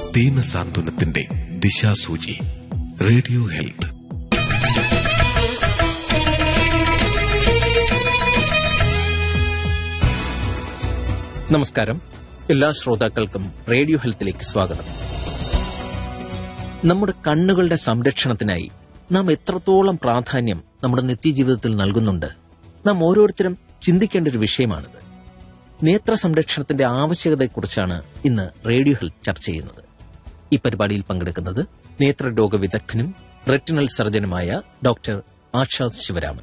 ദീന സാന്ത്വനത്തിന്റെ ദിശാസൂചി radio health നമസ്കാരം എല്ലാ ശ്രോതാക്കൾക്കും റേഡിയോ ഹെൽത്തിലേക്ക് സ്വാഗതം നമ്മുടെ കണ്ണുകളുടെ സംരക്ഷണത്തിനായി നാം എത്രത്തോളം പ്രാധാന്യം നമ്മുടെ നിത്യജീവിതത്തിൽ നൽകുന്നുണ്ട് നാം ഓരോരുത്തരും ചിന്തിക്കേണ്ട ഒരു വിഷയമാണിത് നേത്ര സംരക്ഷണത്തിന്റെ ആവശ്യകതയെക്കുറിച്ചാണ് ഇന്ന് റേഡിയോ ഹെൽത്ത് ചർച്ച ചെയ്യുന്നത് ഈ പരിപാടിയിൽ പങ്കെടുക്കുന്നത് നേത്രരോഗ വിദഗ്ധനും റെറ്റിനൽ സർജനുമായ ഡോക്ടർ ആഷാദ് ശിവരാമൻ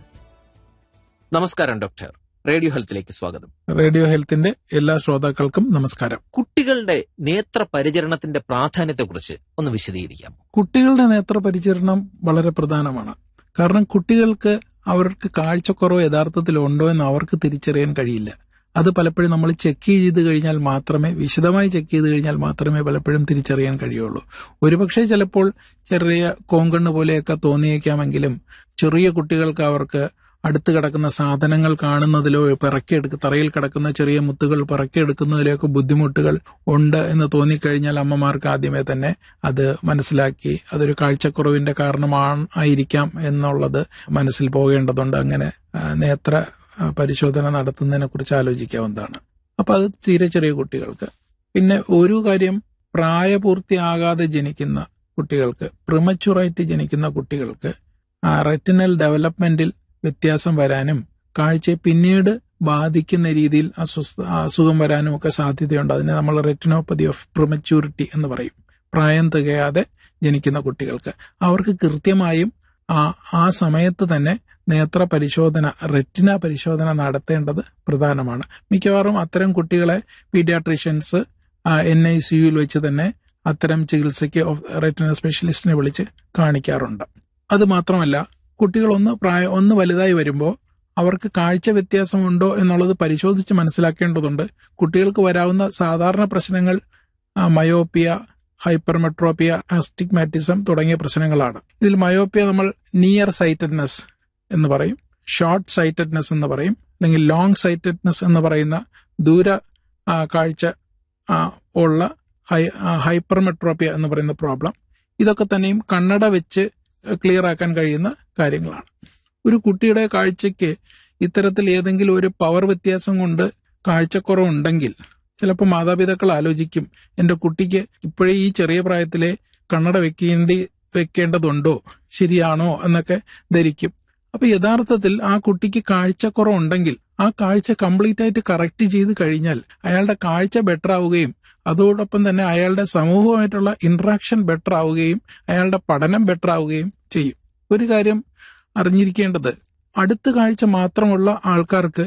നമസ്കാരം ഡോക്ടർ റേഡിയോ ഹെൽത്തിലേക്ക് സ്വാഗതം റേഡിയോ ഹെൽത്തിന്റെ എല്ലാ ശ്രോതാക്കൾക്കും നമസ്കാരം കുട്ടികളുടെ നേത്ര പരിചരണത്തിന്റെ പ്രാധാന്യത്തെക്കുറിച്ച് ഒന്ന് വിശദീകരിക്കാം കുട്ടികളുടെ നേത്രപരിചരണം വളരെ പ്രധാനമാണ് കാരണം കുട്ടികൾക്ക് അവർക്ക് കാഴ്ചക്കുറവ് യഥാർത്ഥത്തിൽ ഉണ്ടോ എന്ന് അവർക്ക് തിരിച്ചറിയാൻ കഴിയില്ല അത് പലപ്പോഴും നമ്മൾ ചെക്ക് ചെയ്ത് കഴിഞ്ഞാൽ മാത്രമേ വിശദമായി ചെക്ക് ചെയ്ത് കഴിഞ്ഞാൽ മാത്രമേ പലപ്പോഴും തിരിച്ചറിയാൻ കഴിയുള്ളൂ ഒരുപക്ഷെ ചിലപ്പോൾ ചെറിയ കോങ്കണ്ണ് പോലെയൊക്കെ തോന്നിയേക്കാമെങ്കിലും ചെറിയ കുട്ടികൾക്ക് അവർക്ക് അടുത്ത് കിടക്കുന്ന സാധനങ്ങൾ കാണുന്നതിലോ പിറക്കിയെടുക്ക തറയിൽ കിടക്കുന്ന ചെറിയ മുത്തുകൾ പിറക്കിയെടുക്കുന്നതിലൊക്കെ ബുദ്ധിമുട്ടുകൾ ഉണ്ട് എന്ന് തോന്നിക്കഴിഞ്ഞാൽ അമ്മമാർക്ക് ആദ്യമേ തന്നെ അത് മനസ്സിലാക്കി അതൊരു കാഴ്ചക്കുറവിന്റെ കാരണമാണ് ആയിരിക്കാം എന്നുള്ളത് മനസ്സിൽ പോകേണ്ടതുണ്ട് അങ്ങനെ ആ, നേത്ര ആ, പരിശോധന നടത്തുന്നതിനെ കുറിച്ച് ആലോചിക്കാവുന്നതാണ് അപ്പൊ അത് തീരെ ചെറിയ കുട്ടികൾക്ക് പിന്നെ ഒരു കാര്യം പ്രായപൂർത്തിയാകാതെ ജനിക്കുന്ന കുട്ടികൾക്ക് പ്രിമച്ചുറായിട്ട് ജനിക്കുന്ന കുട്ടികൾക്ക് ആ റെറ്റിനൽ ഡെവലപ്മെന്റിൽ വ്യത്യാസം വരാനും കാഴ്ചയെ പിന്നീട് ബാധിക്കുന്ന രീതിയിൽ അസ്വസ്ഥ അസുഖം വരാനും ഒക്കെ സാധ്യതയുണ്ട് അതിനെ നമ്മൾ റെറ്റിനോപ്പതി ഓഫ് പ്രിമച്യൂരിറ്റി എന്ന് പറയും പ്രായം തികയാതെ ജനിക്കുന്ന കുട്ടികൾക്ക് അവർക്ക് കൃത്യമായും ആ ആ സമയത്ത് തന്നെ നേത്ര പരിശോധന റെറ്റിന പരിശോധന നടത്തേണ്ടത് പ്രധാനമാണ് മിക്കവാറും അത്തരം കുട്ടികളെ പീഡിയാട്രീഷ്യൻസ് എൻ ഐ സിയുയിൽ വെച്ച് തന്നെ അത്തരം ചികിത്സയ്ക്ക് റെറ്റിന സ്പെഷ്യലിസ്റ്റിനെ വിളിച്ച് കാണിക്കാറുണ്ട് അത് മാത്രമല്ല കുട്ടികൾ ഒന്ന് പ്രായം ഒന്ന് വലുതായി വരുമ്പോൾ അവർക്ക് കാഴ്ച വ്യത്യാസമുണ്ടോ എന്നുള്ളത് പരിശോധിച്ച് മനസ്സിലാക്കേണ്ടതുണ്ട് കുട്ടികൾക്ക് വരാവുന്ന സാധാരണ പ്രശ്നങ്ങൾ ആ, മയോപ്പിയ ഹൈപ്പർമെട്രോപ്പിയ അസ്റ്റിഗ്മാറ്റിസം തുടങ്ങിയ പ്രശ്നങ്ങളാണ് ഇതിൽ മയോപ്പിയ നമ്മൾ നിയർ സൈറ്റഡ്നെസ് എന്ന് പറയും ഷോർട്ട് സൈറ്റഡ്നെസ് എന്ന് പറയും അല്ലെങ്കിൽ ലോങ് സൈറ്റഡ്നെസ് എന്ന് പറയുന്ന ദൂര ആ, കാഴ്ച ആ, ഉള്ള ഹൈ ഹൈപ്പർമെട്രോപ്പിയ എന്ന് പറയുന്ന പ്രോബ്ലം ഇതൊക്കെ തന്നെയും കണ്ണട വെച്ച് ക്ലിയർ ആക്കാൻ കഴിയുന്ന കാര്യങ്ങളാണ് ഒരു കുട്ടിയുടെ കാഴ്ചയ്ക്ക് ഇത്തരത്തിൽ ഏതെങ്കിലും ഒരു പവർ വ്യത്യാസം കൊണ്ട് കാഴ്ചക്കുറവുണ്ടെങ്കിൽ ചിലപ്പോൾ മാതാപിതാക്കൾ ആലോചിക്കും എന്റെ കുട്ടിക്ക് ഇപ്പോഴേ ഈ ചെറിയ പ്രായത്തിലെ കണ്ണട വെക്കേണ്ടി വെക്കേണ്ടതുണ്ടോ ശരിയാണോ എന്നൊക്കെ ധരിക്കും അപ്പൊ യഥാർത്ഥത്തിൽ ആ കുട്ടിക്ക് കാഴ്ചക്കുറവുണ്ടെങ്കിൽ ആ കാഴ്ച കംപ്ലീറ്റ് ആയിട്ട് കറക്റ്റ് ചെയ്ത് കഴിഞ്ഞാൽ അയാളുടെ കാഴ്ച ബെറ്റർ ആവുകയും അതോടൊപ്പം തന്നെ അയാളുടെ സമൂഹമായിട്ടുള്ള ഇന്ററാക്ഷൻ ബെറ്റർ ആവുകയും അയാളുടെ പഠനം ബെറ്റർ ആവുകയും ചെയ്യും ഒരു കാര്യം അറിഞ്ഞിരിക്കേണ്ടത് അടുത്ത കാഴ്ച മാത്രമുള്ള ആൾക്കാർക്ക്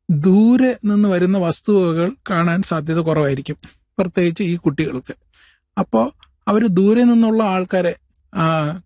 ദൂരെ നിന്ന് വരുന്ന വസ്തുവകകൾ കാണാൻ സാധ്യത കുറവായിരിക്കും പ്രത്യേകിച്ച് ഈ കുട്ടികൾക്ക് അപ്പോൾ അവർ ദൂരെ നിന്നുള്ള ആൾക്കാരെ ആ,